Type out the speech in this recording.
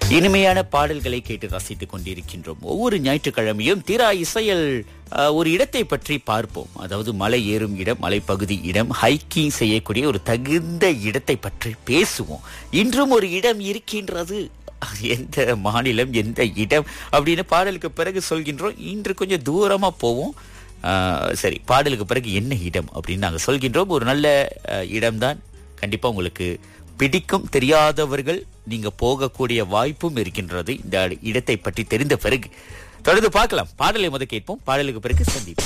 இனிமையான பாடல்களை கேட்டு ரசித்துக் கொண்டிருக்கின்றோம் ஒவ்வொரு ஞாயிற்றுக்கிழமையும் தீரா இசையல் அஹ், ஒரு இடத்தை பற்றி பார்ப்போம் அதாவது மலை ஏறும் இடம் மலைப்பகுதி இடம் ஹைக்கிங் செய்யக்கூடிய ஒரு தகுந்த இடத்தை பற்றி பேசுவோம் இன்றும் ஒரு இடம் இருக்கின்றது எந்த மாநிலம் எந்த இடம் அப்படின்னு பாடலுக்கு பிறகு சொல்கின்றோம் இன்று கொஞ்சம் தூரமா போவோம் ஆஹ், சரி பாடலுக்கு பிறகு என்ன இடம் அப்படின்னு நாங்கள் சொல்கின்றோம் ஒரு நல்ல அஹ், இடம்தான் கண்டிப்பா உங்களுக்கு பிடிக்கும் தெரியாதவர்கள் நீங்க போகக்கூடிய வாய்ப்பும் இருக்கின்றது இந்த இடத்தை பற்றி தெரிந்த பிறகு தொடர்ந்து பார்க்கலாம் பாடலை முத கேட்போம் பாடலுக்கு பிறகு சந்திப்போம்